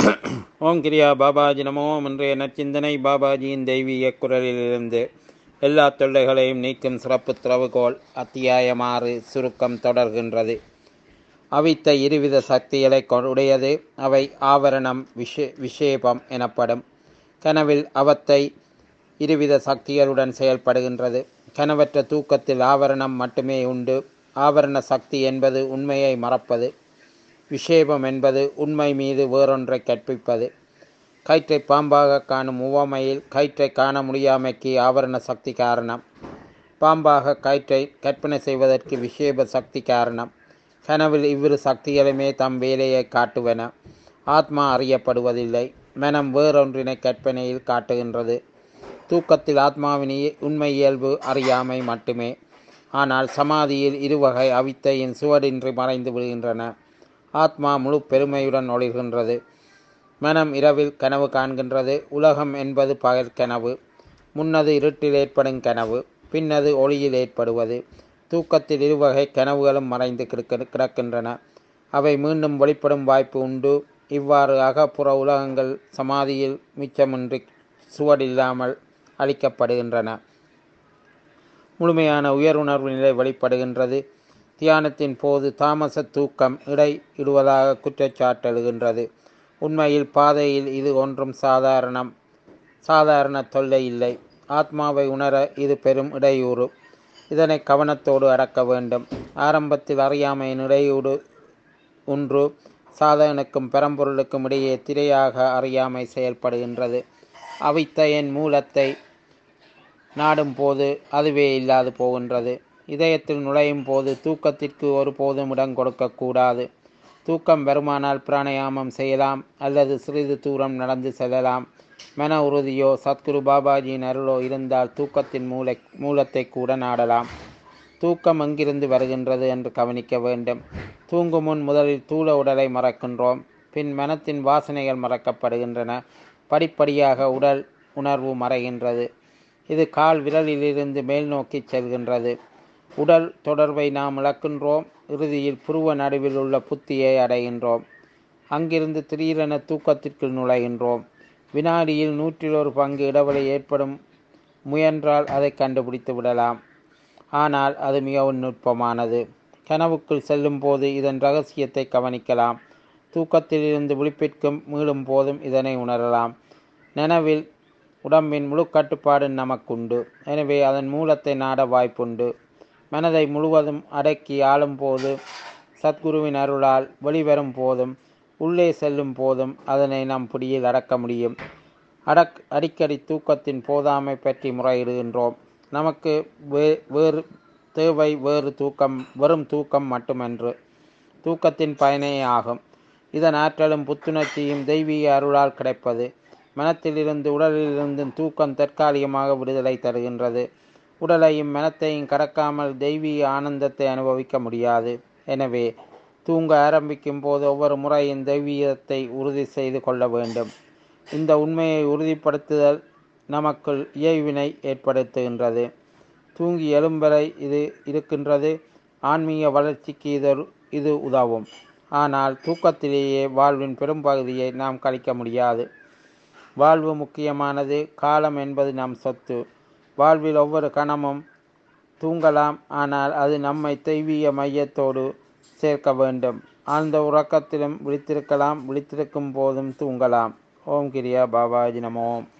ஓம் கிரியா பாபாஜி நமோ இன்றைய நற்சிந்தனை பாபாஜியின் தெய்வீக குரலிலிருந்து எல்லா தொல்லைகளையும் நீக்கும் சிறப்பு திறவுகோல் அத்தியாயமாறு சுருக்கம் தொடர்கின்றது அவித்த இருவித சக்திகளை உடையது அவை ஆவரணம் விஷ விஷேபம் எனப்படும் கனவில் அவத்தை இருவித சக்திகளுடன் செயல்படுகின்றது கனவற்ற தூக்கத்தில் ஆவரணம் மட்டுமே உண்டு ஆவரண சக்தி என்பது உண்மையை மறப்பது விஷேபம் என்பது உண்மை மீது வேறொன்றை கற்பிப்பது கயிற்றை பாம்பாக காணும் உவமையில் கயிற்றை காண முடியாமைக்கு ஆவரண சக்தி காரணம் பாம்பாக கயிற்றை கற்பனை செய்வதற்கு விஷேப சக்தி காரணம் கனவில் இவ்விரு சக்திகளுமே தம் வேலையை காட்டுவன ஆத்மா அறியப்படுவதில்லை மனம் வேறொன்றினை கற்பனையில் காட்டுகின்றது தூக்கத்தில் ஆத்மாவின் உண்மை இயல்பு அறியாமை மட்டுமே ஆனால் சமாதியில் இருவகை அவித்தையின் சுவடின்றி மறைந்து விடுகின்றன ஆத்மா முழு பெருமையுடன் ஒளிர்கின்றது மனம் இரவில் கனவு காண்கின்றது உலகம் என்பது பகல் கனவு முன்னது இருட்டில் ஏற்படும் கனவு பின்னது ஒளியில் ஏற்படுவது தூக்கத்தில் இருவகை கனவுகளும் மறைந்து கிடக்கின்றன அவை மீண்டும் வெளிப்படும் வாய்ப்பு உண்டு இவ்வாறு அகப்புற உலகங்கள் சமாதியில் மிச்சமின்றி சுவடில்லாமல் அளிக்கப்படுகின்றன முழுமையான உயர்வுணர்வு நிலை வெளிப்படுகின்றது தியானத்தின் போது தாமச தூக்கம் இடை இடுவதாக குற்றச்சாட்டெழுகின்றது உண்மையில் பாதையில் இது ஒன்றும் சாதாரணம் சாதாரண தொல்லை இல்லை ஆத்மாவை உணர இது பெரும் இடையூறு இதனை கவனத்தோடு அடக்க வேண்டும் ஆரம்பத்தில் அறியாமையின் இடையூறு ஒன்று சாதகனுக்கும் பெரம்பொருளுக்கும் இடையே திரையாக அறியாமை செயல்படுகின்றது அவித்தையின் மூலத்தை நாடும் போது அதுவே இல்லாது போகின்றது இதயத்தில் நுழையும் போது தூக்கத்திற்கு ஒருபோதும் இடம் கொடுக்கக்கூடாது தூக்கம் வருமானால் பிராணயாமம் செய்யலாம் அல்லது சிறிது தூரம் நடந்து செல்லலாம் மன உறுதியோ சத்குரு பாபாஜியின் அருளோ இருந்தால் தூக்கத்தின் மூளை மூலத்தை கூட நாடலாம் தூக்கம் எங்கிருந்து வருகின்றது என்று கவனிக்க வேண்டும் தூங்கும் முன் முதலில் தூள உடலை மறக்கின்றோம் பின் மனத்தின் வாசனைகள் மறக்கப்படுகின்றன படிப்படியாக உடல் உணர்வு மறைகின்றது இது கால் விரலிலிருந்து மேல் நோக்கி செல்கின்றது உடல் தொடர்பை நாம் இழக்கின்றோம் இறுதியில் புருவ நடுவில் உள்ள புத்தியை அடைகின்றோம் அங்கிருந்து திடீரென தூக்கத்திற்குள் நுழைகின்றோம் வினாடியில் நூற்றில் ஒரு பங்கு இடைவெளி ஏற்படும் முயன்றால் அதை கண்டுபிடித்து விடலாம் ஆனால் அது மிகவும் நுட்பமானது கனவுக்குள் செல்லும் போது இதன் ரகசியத்தை கவனிக்கலாம் தூக்கத்திலிருந்து விழிப்பிற்கும் மீளும் போதும் இதனை உணரலாம் நனவில் உடம்பின் முழு கட்டுப்பாடு நமக்குண்டு எனவே அதன் மூலத்தை நாட வாய்ப்புண்டு மனதை முழுவதும் அடக்கி ஆளும் போது சத்குருவின் அருளால் வெளிவரும் போதும் உள்ளே செல்லும் போதும் அதனை நம் பிடியில் அடக்க முடியும் அடக் அடிக்கடி தூக்கத்தின் போதாமை பற்றி முறையிடுகின்றோம் நமக்கு வே வேறு தேவை வேறு தூக்கம் வெறும் தூக்கம் மட்டுமன்று தூக்கத்தின் பயனே ஆகும் இதன் ஆற்றலும் புத்துணர்ச்சியும் தெய்வீக அருளால் கிடைப்பது மனத்திலிருந்து உடலிலிருந்து தூக்கம் தற்காலிகமாக விடுதலை தருகின்றது உடலையும் மனத்தையும் கடக்காமல் தெய்வீக ஆனந்தத்தை அனுபவிக்க முடியாது எனவே தூங்க ஆரம்பிக்கும் போது ஒவ்வொரு முறையும் தெய்வீகத்தை உறுதி செய்து கொள்ள வேண்டும் இந்த உண்மையை உறுதிப்படுத்துதல் நமக்குள் இயைவினை ஏற்படுத்துகின்றது தூங்கி எழும்பரை இது இருக்கின்றது ஆன்மீக வளர்ச்சிக்கு இது இது உதவும் ஆனால் தூக்கத்திலேயே வாழ்வின் பெரும்பகுதியை நாம் கழிக்க முடியாது வாழ்வு முக்கியமானது காலம் என்பது நம் சொத்து வாழ்வில் ஒவ்வொரு கணமும் தூங்கலாம் ஆனால் அது நம்மை தெய்வீக மையத்தோடு சேர்க்க வேண்டும் ஆழ்ந்த உறக்கத்திலும் விழித்திருக்கலாம் விழித்திருக்கும் போதும் தூங்கலாம் ஓம் கிரியா பாபாஜி நமோம்